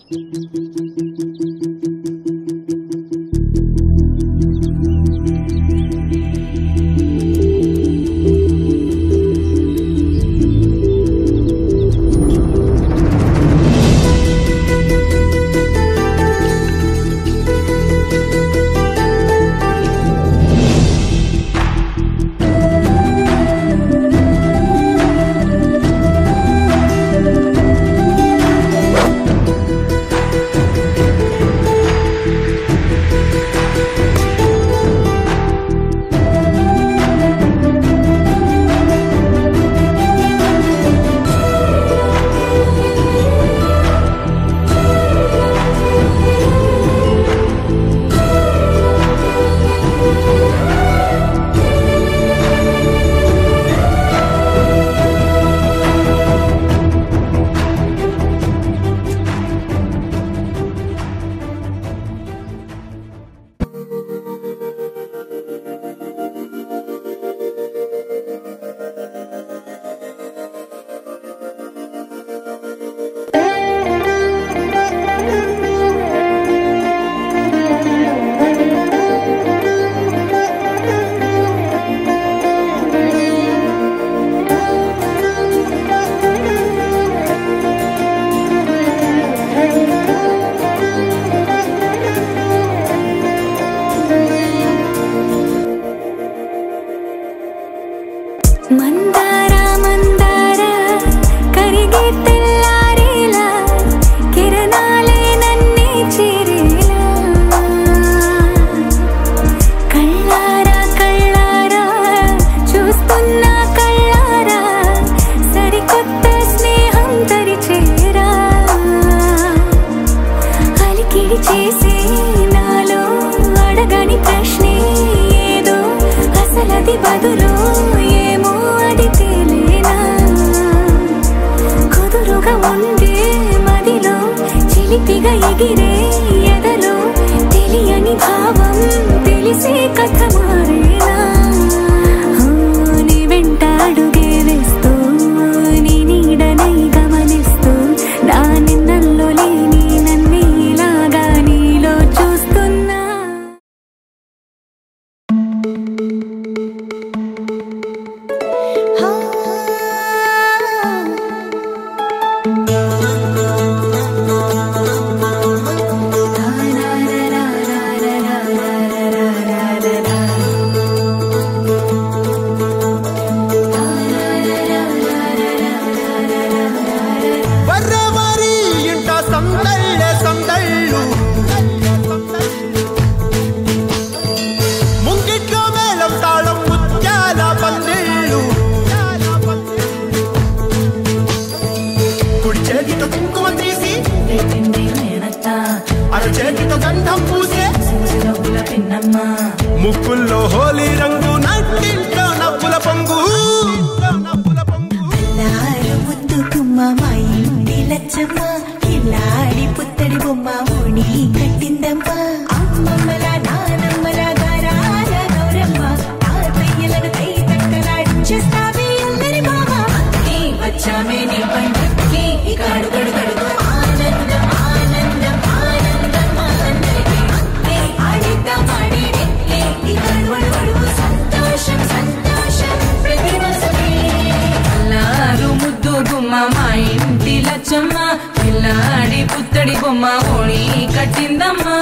మందార మందార కరిగే తెల్లారేలా కిరణాలే నన్నే చేరేలా కళ్ళారా కళ్ళారా చూస్తున్నా కళ్ళారా సరికొత్త స్నేహం తరిచేరా అలికిడి చేసే నాలో అడగని ప్రశ్నే ఏదో అసలది బదులు ఏమో అది తేలేనా కుదురుగా ఉండే మదిలో చిలిపిగా ఎగిరే ఎదలో తెలియని భావం తెలిసే కథ మారేనా ఆ, నీ వెంట అడుగే వేస్తూ నీ నీడనై గమనిస్తూ నా నిన్నల్లో లేని నన్నే ఇలాగా నీలో చూస్తున్నా ಬರ್ರವರಿ ಇಂಟ ಸಂದಳ್ಳೆ ಸಂದಳ್ಳು ముంగిట్లో మేళం తాళం ముత్యాల పందిళ్ళు కుడి చేతితో కుంకుమ తీసి అర చేతితో గంధం పూసే ముక్కుల్లో హోలీ రంగు నట్టింట్లో నవ్వుల పొంగు నవ్వుల పొంగు నారు ముద్దు గుమ్మ మా ఇంటి లచ్చమ్మ కిల్లాడి పుత్తడి బొమ్మ ఓణి కట్టిందమ్మ అమ్మమ్మల నానమ్మల గారాల గౌరమ్మ తాతయ్యలను కై తక్కలాడించేస్తావే అందరి మామ అక్కి వచ్చామే నీ పండక్కి ఇక అడుగడు గడుగు ఆనందం ఆనందం ఆనందం అందరికీ అక్కే ఆడిద్దాం ఆడేడెక్కే ఇక అడుగడు గడుగు సంతోషం సంతోషం ప్రతి మనసుకి అల్లారు ముద్దు గుమ్మ మా ఇంటి లచ్చమ్మ పిల్లాడి పుత్తడి బొమ్మ ఓణి కట్టిందమ్మా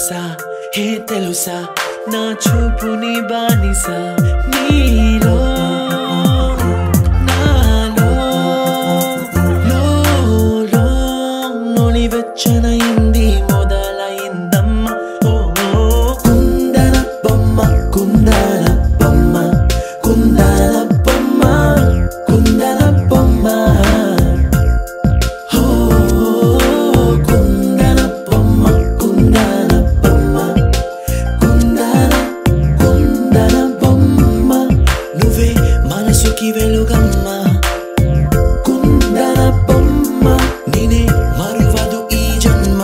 తెలుసా హే తెలుసా నా చూపుని బానిస నీలో నాలో లోలో నొలివెచ్చనైంది మొదలైందమ్మ ఓ కుందన బొమ్మ కుందన బొమ్మ కుందన బొమ్మ కుందన బొమ్మ ఓ కుందన బొమ్మ కుందన బొమ్మ కుందన కుందన బొమ్మ నువ్వే మనసుకి వెలుగమ్మ కుందన బొమ్మ నేనే మరువదు ఈ జన్మ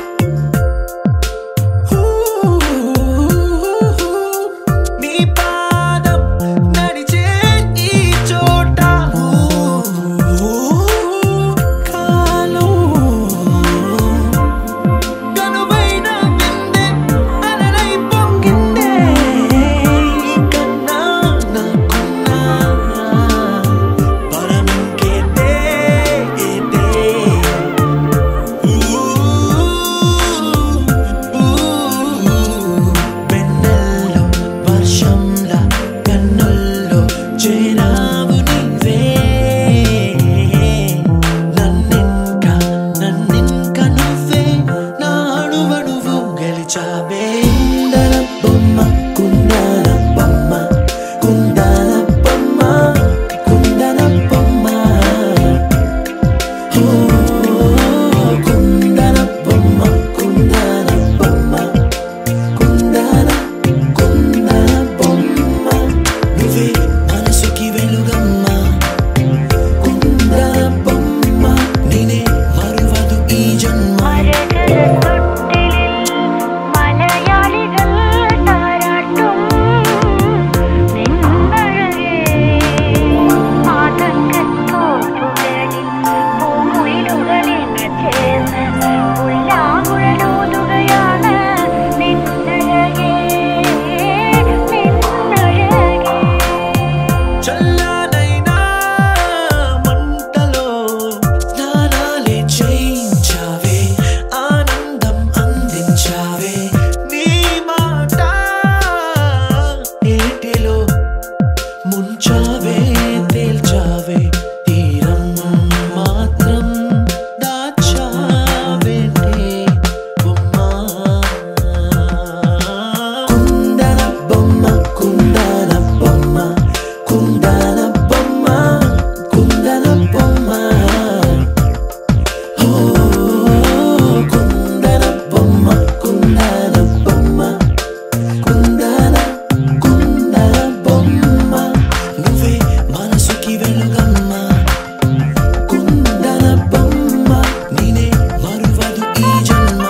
నీ పాదం నడిచే ఈ చోట కాలం కనువైన విందే అలలై పొంగిందే కన్నా నాకున్నా పరమింకేదే ఏదే వెన్నెల్లో వర్షంలా కన్నుల్లో చేరావు నీవే నన్నింకా నన్నింక నువ్వే నాడువడువు గెలిచావే కుందన బొమ్మ కుందన బొమ్మ కుందన బొమ్మ కుందన బొమ్మ ఓ కుందన బొమ్మ కుందన బొమ్మ కుందన కుందన బొమ్మ నువ్వే మనసుకి వెలుగమ్మ కుందన బొమ్మ నేనే మరువదు ఈ జన్మ മലയാളികൾ താരാട്ടും നിന്നഴകേ ആതങ്കത്തോപ്പുകളിൽ പൂമുയിലുകളിൽ ചേർന്ന് ഉല്ലാകുഴലൂതുകയാണ് നിന്നഴകേ നിന്നഴകേ చల్లనైనా మంటలో స్నానాలే చేయించావే ఆనందం అందించావే నీ మాట ఏటిలో ముంచావే తేల్చావే తీరం మాత్రం దాచావేంటే బొమ్మా కుందన బొమ్మ కుందన బొమ్మ కుందన బొమ్మ కుందన బొమ్మ ఓ కుందన బొమ్మ కుందన బొమ్మ కుందన కుందన బొమ్మ నువ్వే మనసుకి వెలుగమ్మ కుందన బొమ్మ నేనే మరువదు ఈ జన్మ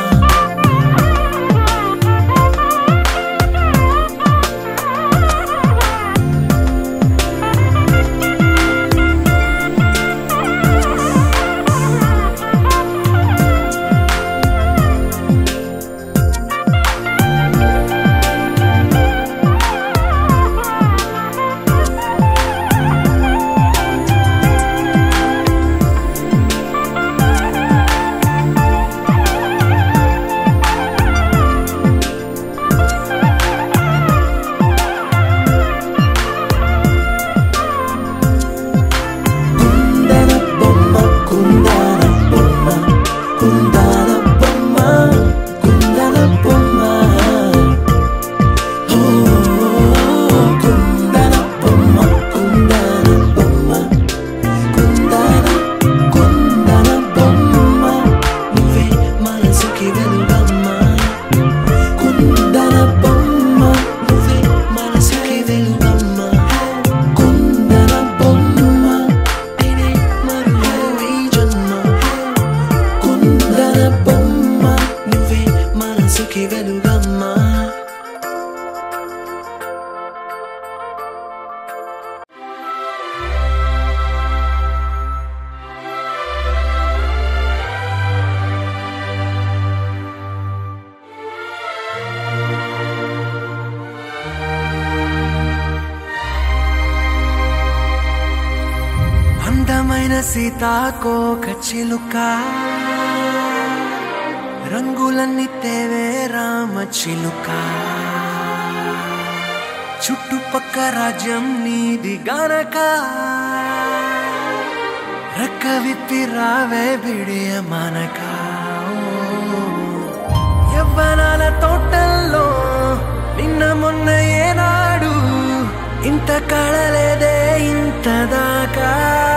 కుందన బొమ్మ కుందన బొమ్మ కుందన బొమ్మ కుందన బొమ్మ ఓ కుందన బొమ్మ కుందన బొమ్మ కుందన కుందన బొమ్మ నువ్వే మనసుకి వెలుగమ్మ కుందన బొమ్మ నువ్వే మనసుకి వెలుగమ్మ కుందన బొమ్మ నేనే మరువదు ఈ జన్మ కుందన బొమ్మ నువ్వే మనసుకి వెలుగమ్మ అందమైన సీతాకోక చిలుక రంగులన్నీ తేవే రామ చిలుక చుట్టుపక్క రాజ్యం నీది గనక రెక్క విప్పి రావే బిడియ మనక యవ్వనాల తోటల్లో నిన్న మొన్న ఏనాడు ఇంత కళలేదే ఇంత దాకా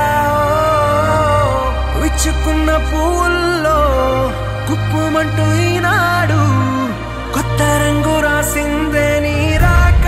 విచ్చుకున్న పూల్లో కుప్పుమంటూ ఈనాడు కొత్త రంగు రాసిందే నీ రాక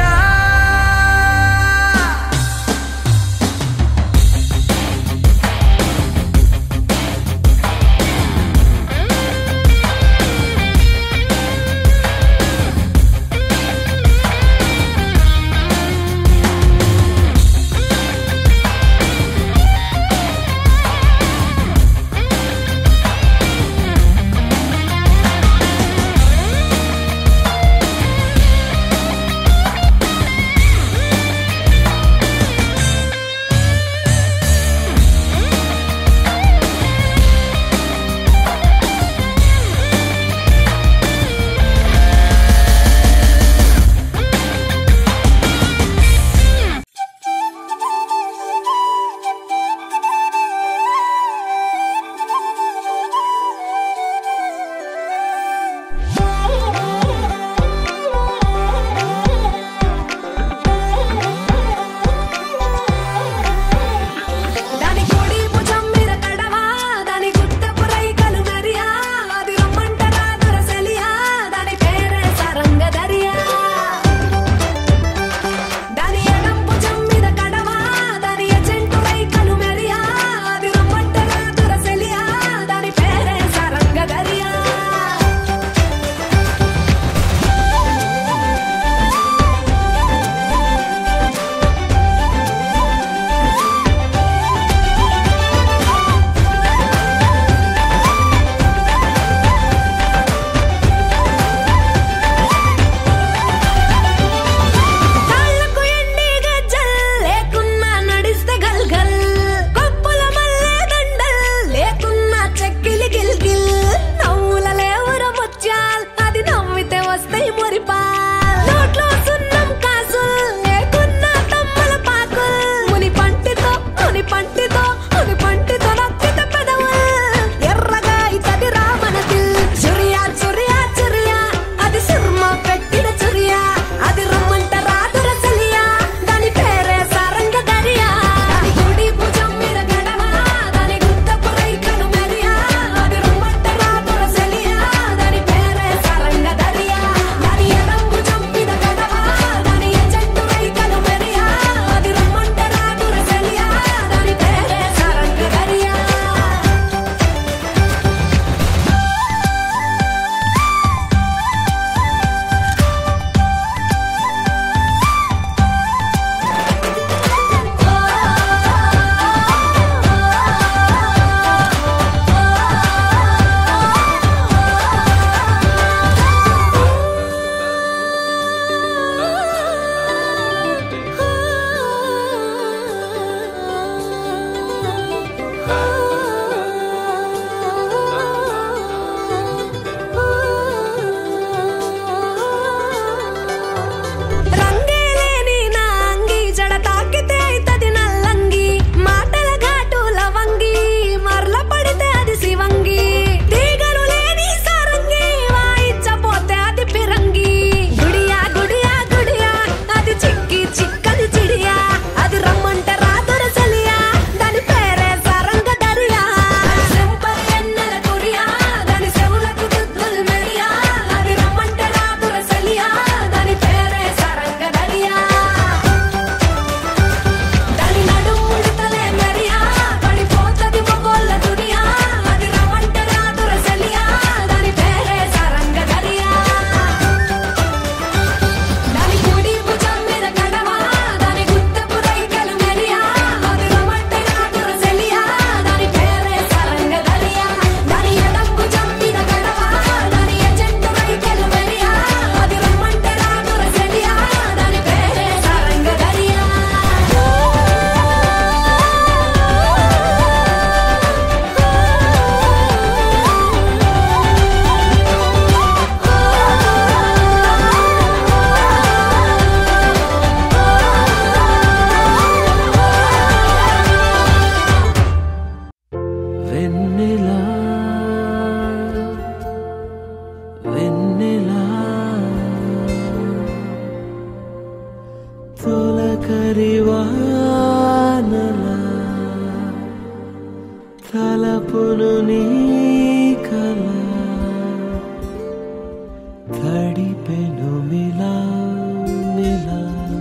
గడిపెను మిలా మిలా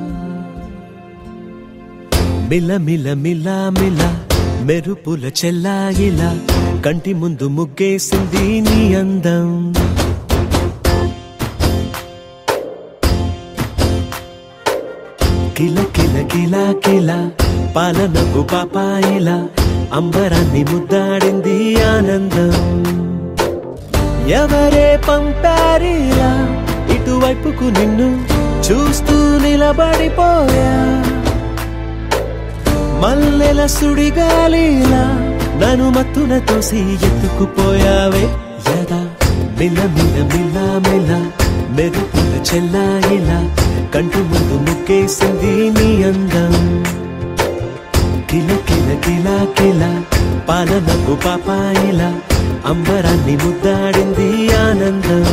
మిల మిల మిల మిల మెరుపుల చెల్లాయిలా కంటి ముందు ముగ్గేసింది నీ అందం కిల కిల కిల కిల పాలనకు పాపాయిలా అంబరాన్ని ముద్దాడింది ఆనందం ఎవరే పంపారిలా ఇటువైపుకు నిన్ను చూస్తూ నిలబడిపోయా మల్లెల సుడిగాలిలా నన్ను మత్తున తోసి ఎత్తుకుపోయావే యదా మిల మిల మిల మిల మెరుపుల చెల్లాయిలా కంటి ముందు ముక్కేసింది నీ అందం కిల కిల కిల కిల పాలనకు పాపాయిలా అంబరాన్ని ముద్దాడింది ఆనందం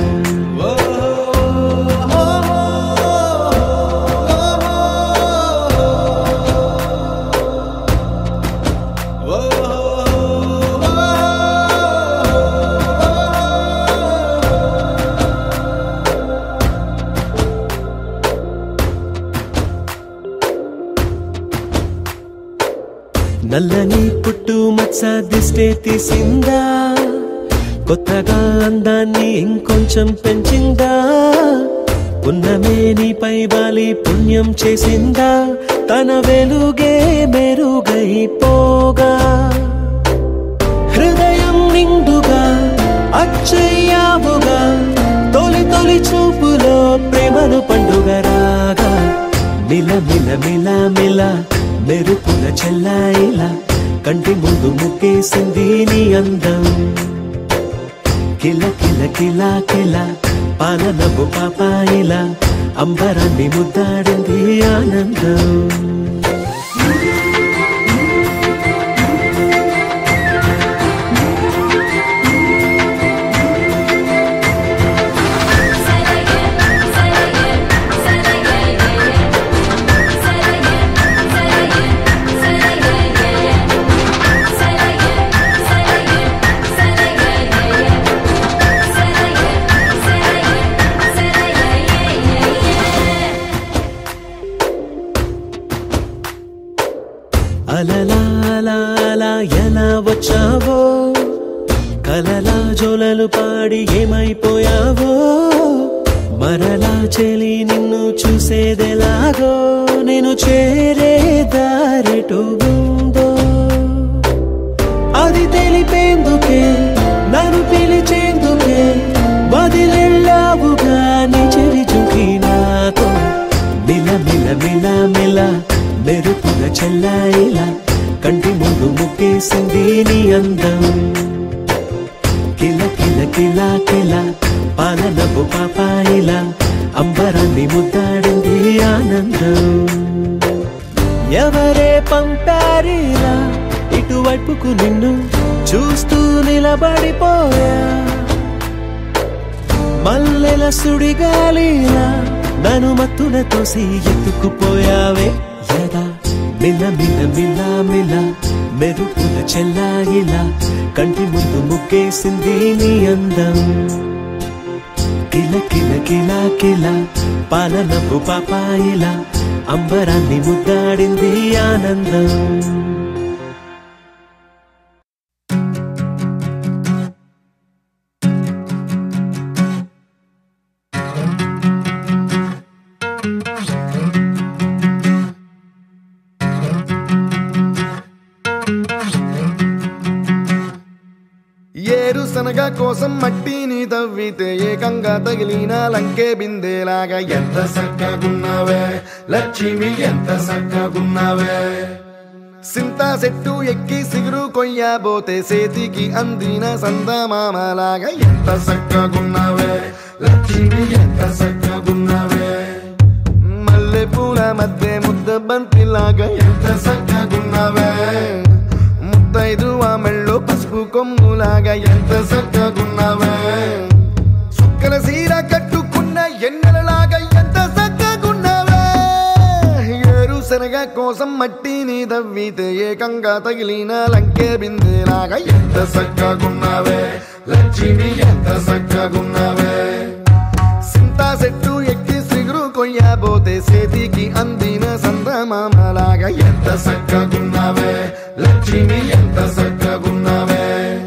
నల్లని పుట్టు మచ్చ దిష్టే తీసిందా కొత్తగా అందాన్ని ఇంకొంచెం పెంచిందా ఉన్నమే నీపై వాలి పుణ్యం చేసిందా తన వెలుగే మెరుగైపోగా హృదయం నిండుగా అచ్చయ్యావుగా తొలి తొలి చూపులో ప్రేమను పండుగ రాగా మిల మిల మిల మిల మెరుపుల చెల్లాయిలా కంటి ముందు ముక్కేసింది నీ అందం కిల కిల కిల కిల పాలనపు పాపాయిలా అంబరాన్ని ముద్దాడింది ఆనందం అలలా అలా అలా ఎలా వచ్చావో కలలా జోలలు పాడి ఏమైపోయావో మరలా చెలి నిన్ను చూసేదెలాగో నేను చేరే దారెటు ఉందో అది తెలిపేందుకే నన్ను పిలిచేందుకే వదిలెళ్ళావుగా నీ చెవి చుకి నాతో మిల మిల మిల మిల మెరుపుల చెల్లాయిలా కంటి ముందు ముక్కేసింది నీ అందం కిల కిల కిల కిల పాలనపు పాపాయిలా అంబరాన్ని ముద్దాడింది ఆనందం ఎవరే పంపారిలా ఇటువైపుకు నిన్ను చూస్తూ నిలబడిపోయా మల్లెల సుడిగాలిలా నన్ను మత్తున తోసి ఎత్తుకుపోయావే యదా మిల మిల మిల మిల మెరుపుల చెల్లాయిలా కంటి ముందు ముగ్గేసింది నీ అందం కిల కిల కిల కిల పాలనపు పాపాయిలా అంబరాన్ని ముద్దాడింది ఆనందం ఏరుశనగ కోసం మట్టిని తవ్వితే ఏకంగా తగిలిన లంకే బిందేలాగా ఎంత చక్కగున్నావే లక్ష్మి ఎంత చక్కగున్నావే సింతా చెట్టు ఎక్కి సిగురు కొయ్యబోతే సేతికి అందిన సందమామలాగా ఎంత చక్కగున్నావే లక్ష్మి ఎంత చక్కగున్నావే మల్లె పూల మధ్య ముద్ద బంతిలాగా ఎంత చక్కగున్నావే ముద్దైదు ఆ మెళ్ళో పసుపు కొమ్ములాగా ఎంత చక్కగున్నావే సుక్కల సీర కట్టుకున్న ఎన్నెలలాగా ఎంత చక్కగున్నావే ఏరు శనగ కోసం మట్టిని దవ్వితే ఏకంగా తగిలిన లంకే బిందెలాగా ఎంత చక్కగున్నావే లక్ష్మి ఎంత చక్కగున్నావే సింతా కొయ్యబోతే చేతికి అందిన సందమామలాగా ఎంత చక్కగున్నావే లక్ష్మి ఎంత చక్కగున్నావే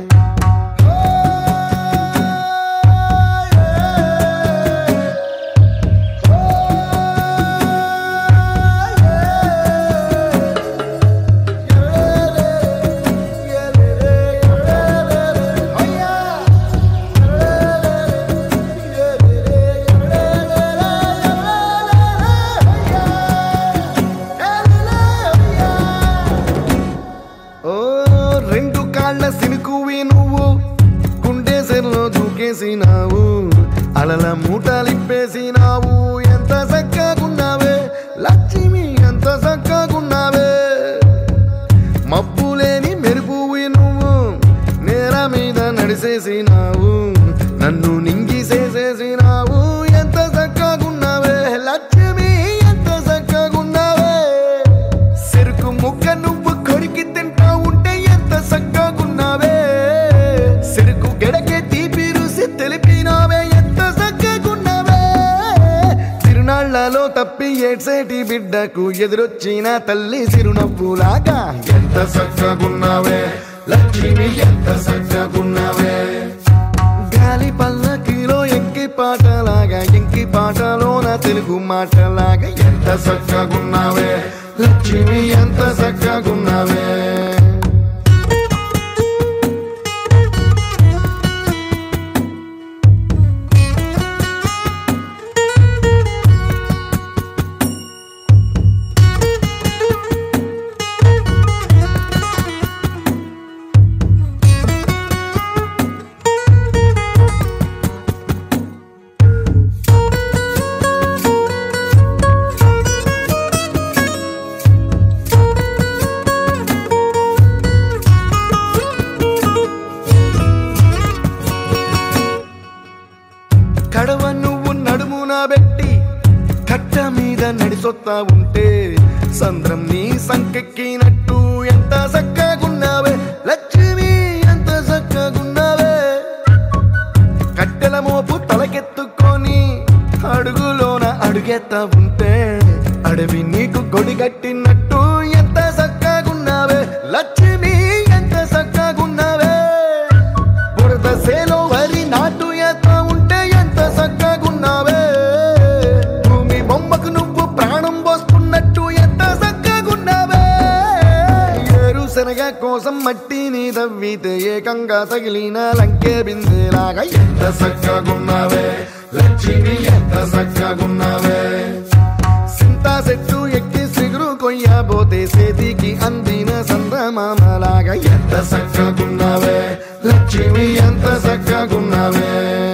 ఓ రెండు కాళ్ళ సినుకువి నువ్వు గుండె సెల్లో దూకేసినావు అలల మూటలిప్పేసినావు ఎంత చక్కగున్నావే లక్ష్మి ఎంత చక్కగున్నావే మబ్బులేని మెరుపువి నువ్వు నేల మీద నడిసేసినావు నన్ను నింగిసేసేసినావు ఎంత చక్కగున్నావే లక్ష్మి ఎంత చక్కగున్నావే చెరుకు ముక్క నువ్వు కొరికి తింటా ఉంటే ఎంత చక్కగున్నావే చెరుకు గడకే తీపి రుసి తెలిపినావే ఎంత చక్కగున్నావే తిరునాళ్లలో తప్పి ఏడ్సేటి బిడ్డకు ఎదురొచ్చిన తల్లి చిరునవ్వులాగా ఎంత చక్కగున్నావే లక్ష్మి ఎంత చక్కగున్నావే గాలి పల్లకిలో ఎంకి పాటలాగా ఎంకి పాటలోన తెలుగు మాటలాగా ఎంత చక్కగున్నావే లక్ష్మి ఎంత చక్కగున్నావే కడవ నువ్వు నడుమున పెట్టి కట్ట మీద నడిసొత్తా ఉంటే సంద్రం నీ సంకెక్కినట్టు ఎంత చక్కగున్నావే లక్ష్మి ఎంత చక్కగున్నావే కట్టెల మోపు తలకెత్తుకొని అడుగులోన అడుగెత్తా ఉంటే అడవి నీకు గొడి కట్టినట్టు ఎంత చక్కగున్నావే లక్ష్మి ఎంత చక్కగున్నావే బురద సేలో వరి నాటు ఎత్తా ఉంటే ఎంత చక్కగున్నావే భూమి బొమ్మకు నువ్వు ప్రాణం పోసుకున్నట్టు ఎంత చక్కగున్నావే ఏరుశనగ కోసం మట్టిని తవ్వితే ఏకంగా తగిలిన లంకే బిందెలాగా ఎంత చక్కగున్నావే లక్ష్మి ఎంత చక్కగున్నావే సింతా చెట్టు ఎక్కి సిగురు కొయ్యబోతే చేతికి అందిన సందమామలాగా ఎంత చక్కగున్నావే లక్ష్మి ఎంత చక్కగున్నావే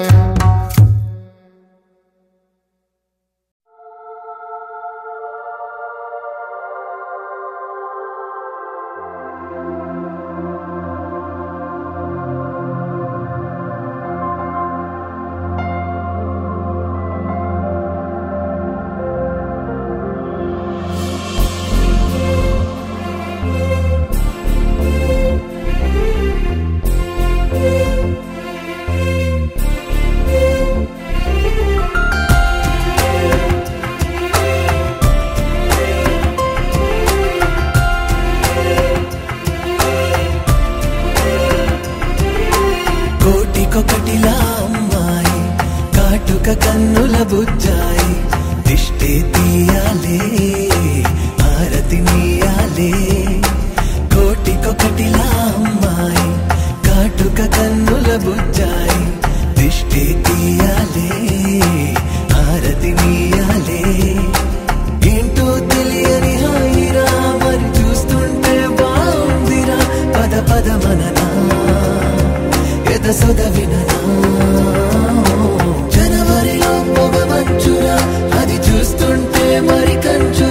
కోటికొకటిలా అమ్మాయి కాటుక కన్నుల బుజ్జాయి దిష్టి తీయాలే ఆరతి నీయాలే కోటికొకటిలా అమ్మాయి కాటుక కన్నుల బుజ్జాయి దిష్టి తీయాలే ఆరతి నీయాలే ఏంటో తెలియని హాయిరా మరి చూస్తుంటే బాగుందిరా పద పద మననా ఎద సొదవిననా జనవరిలో పొగ మంచురా అది చూస్తుంటే మరి కంచు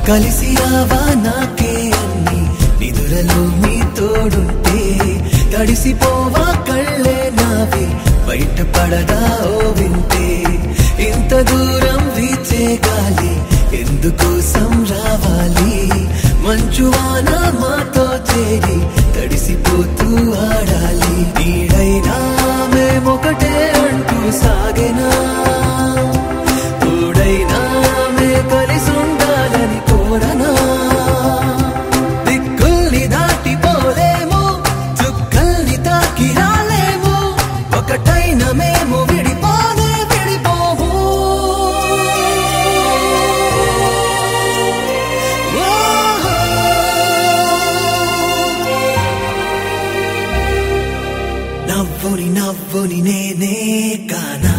కలిసి రావా నాకే అన్ని నిదురలో మీ తోడుంటే తడిసిపోవా కళ్ళే నావి బయట పడదా ఓ వింటే ఇంత దూరం వీచే గాలి ఎందుకోసం రావాలి మంచువాన మాతో చేరి తడిసిపోతూ ఆడాలి నీడైనా మేమొకటే అంటూ సాగెనా తోడైనా మే కలిసి ఉండాలని కోరనా దిక్కుల్ని దాటిపోలేము చుక్కల్ని తాకి రాలేము ఒకటైన మేము విడిపోలే విడిపోము నవ్వుని నవ్వుని నేనే కానా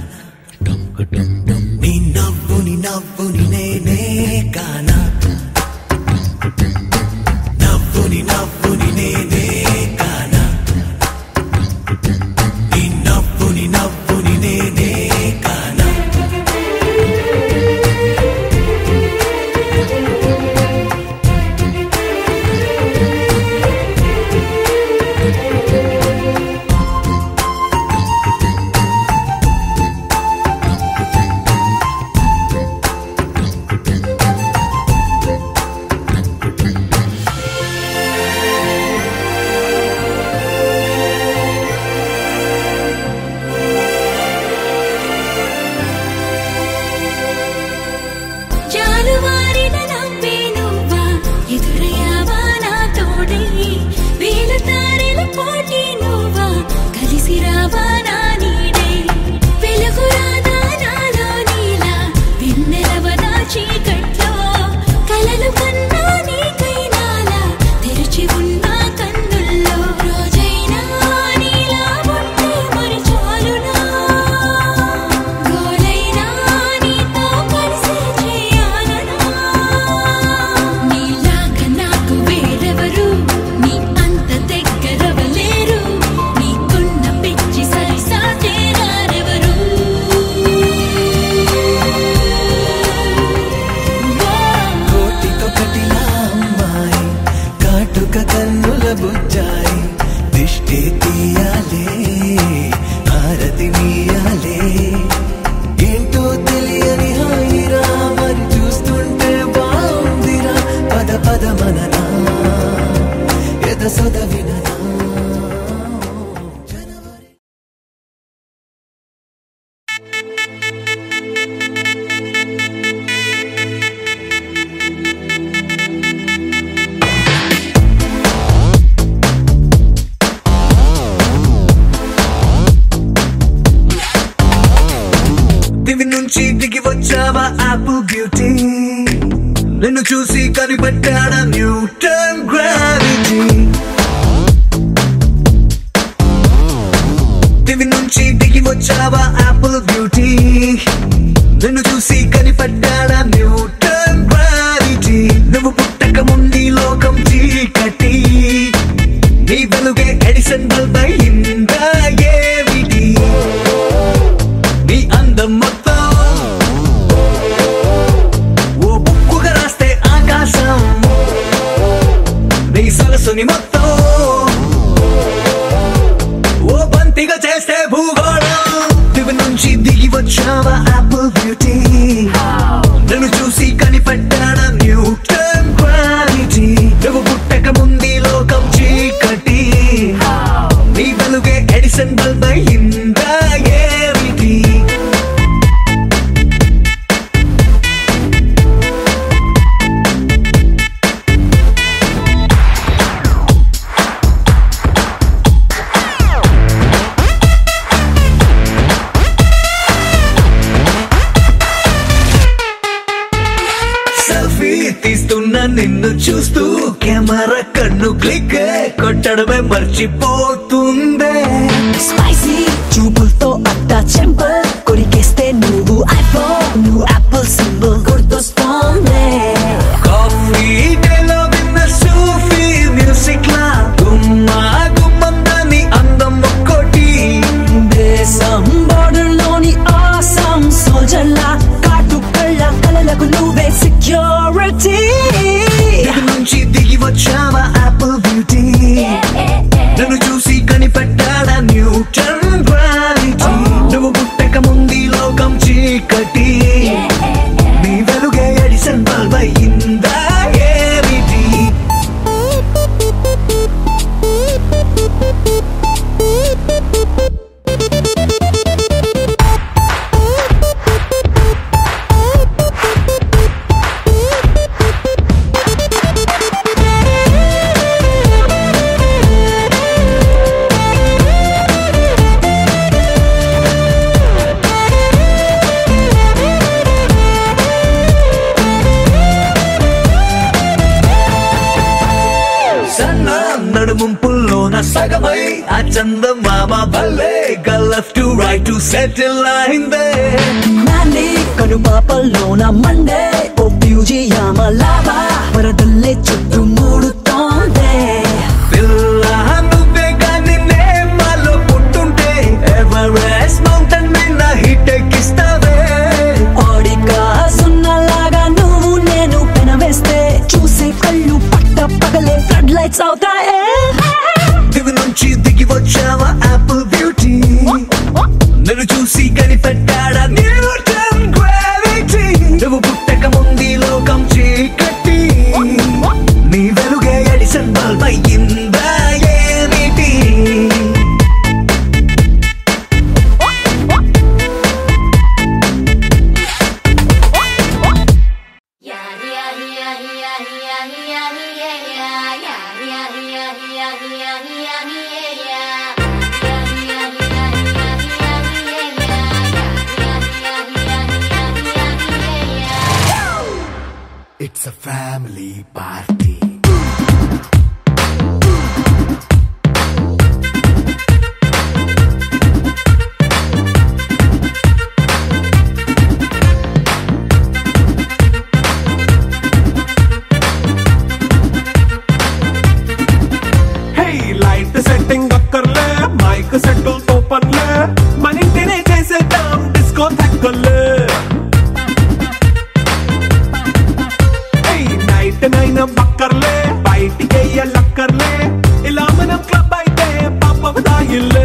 నీ నవ్వుని నవ్వుని నేనే కానా నవ్వుని నవ్వుని నేనే కానా నీ నవ్వుని నవ్వుని నేనే కానా జాలువారిన నవ్వే నువ్వా ఎదురయ్యావా నా తోడై వేల తారెల పోటీ నువ్వా కలిసి రావా నా నీడై వెలుగు రాదా నాలో నీలా వెన్నెలవదా చీకట్లో కలలు కన్నా నీకైనాలా తెరిచి ఉన్న కన్నుల్లో రోజైనా నీలా ఉంటే మరి చాలునా గోలైనా నీతో కలిసి చేయాలనా నీలాగా నాకు వేరెవరు నీ అంత దగ్గరవలేరు నీకున్న పిచ్చి సరిసాటేరారెవరు కోటికొకటిలా అమ్మాయి కాటుక కన్నుల బుజ్జాయి దిష్టి తీయాలే హారతి నీయాలే ఏంటో తెలియని హాయిరా మరి చూస్తుంటే బాగుందిరా పద పద మననా ఎద సొద విననా జనవరి దివి నుంచి దిగి వచ్చావా యాపిల్ బ్యూటీ నిన్ను చూసి కనిపెట్టాడా న్యూటన్ గ్రావిటీ దివి నుంచి దిగి వచ్చావా యాపిల్ బ్యూటీ నిన్ను చూసి కనిపెట్టాడా న్యూటన్ గ్రావిటీ నువ్వు పుట్టక ముందు ఈ లోకం చీకటి నీ వెలుగే ఎడిసన్ బల్బ్ అయిందా ఏమిటి నీ అందం మొత్తం ఓ బుక్కుగా రాస్తే ఆకాశం నీ సరస్సుని మొత్తం ఓ బంతిగా చేస్తే భూగోళం దివి నుంచి దిగి వచ్చావా యాపిల్ బ్యూటీ నన్ను చూసి కనిపెట్టాడా న్యూటన్ క్వాలిటీ నువ్వు పుట్టక ముందు లోకం చీకటి నీ వెలుగే ఎడిసన్ బల్బ్ అయిందా ఏమిటి సెల్ఫీ తీస్తున్న నిన్ను చూస్తూ కెమెరా కన్ను క్లిక్ కొట్టడమే మర్చిపోతుందే స్పైసీ చూపులతో అట్టా చెంపల్ కొరికేస్తే నువ్వు ఐఫోన్ నువ్వు యాపిల్ సింబల్ గుర్తొస్తోంది కాఫీ డేలో విన్న సూఫీ మ్యూజిక్ లా గుమ్మా గుమ్మందాని అందం ఒక్కోటి దేశం బోర్డర్ లోని ఆసాం సోల్జర్ లా కాటు కళ్ళ కలలకు నువ్వే సెక్యూరిటీ సన్న నడుముంపుల్లోన సగమై ఆ చందమామ భలే గల్లఫ్ టు రైట్ టు సెటిల్ అయిందే నాంది కనుపాపల్లోన మండే ఓ బ్యూజియామ లావా వరదల్లే చుట్టూ మూడుతోందే పిల్ల నువ్వే గాని నేమాలో పుట్టుంటే ఎవరెస్ట్ మౌంటైన్ మీద హిట్ ఎక్కిస్తావే ఆడిగా సున్నలాగా నువ్వు నేను పెనవేస్తే చూసే కళ్ళు పట్ట పగలే ఫ్లడ్ లైట్స్ అవుతాయే దివి నుంచి దిగి వచ్చావా యాపిల్ బ్యూటీ నన్ను చూసి కనిపెట్టాడా న్యూటన్ గ్రావిటీ నువ్వు పుట్టక ముందు లోకం చీకటి నీ వెలుగే ఎడిసన్ బల్బ్ అయ్యిందా ఏమిటి It's a family party. Hey light setting అక్కర్లే మైక్ సెట్టుల్ తో పనిలే మన ఇంటినే చేసేద్దాం డిస్కో తక్కర్లే హే నైట్ నైన్ బక్కర్లే బయటికి వెయ్యలక్కర్లే ఇలా మనం క్లబ్ అయితే పాప దాయిల్లే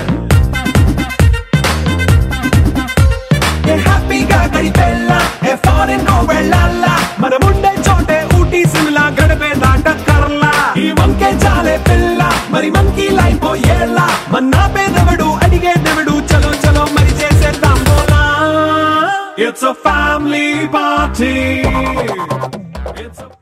ఏ హ్యాపీగా గడిపెళ్ళ ఏ ఫారెన్ కో వెళ్ళాల మనం ఉండే చోటే ఊటీ సిమ్లా గడిపే దాటక్కర్లా ఈ వంకే చాలే పిల్ల మరి మనకి లైఫ్ ఏళ్ళ మన్నా పేదవడు అడిగే దేవుడు చలో చలో మరి చేసేద్దాం బోలా ఇట్స్ అ ఫ్యామిలీ పార్టీ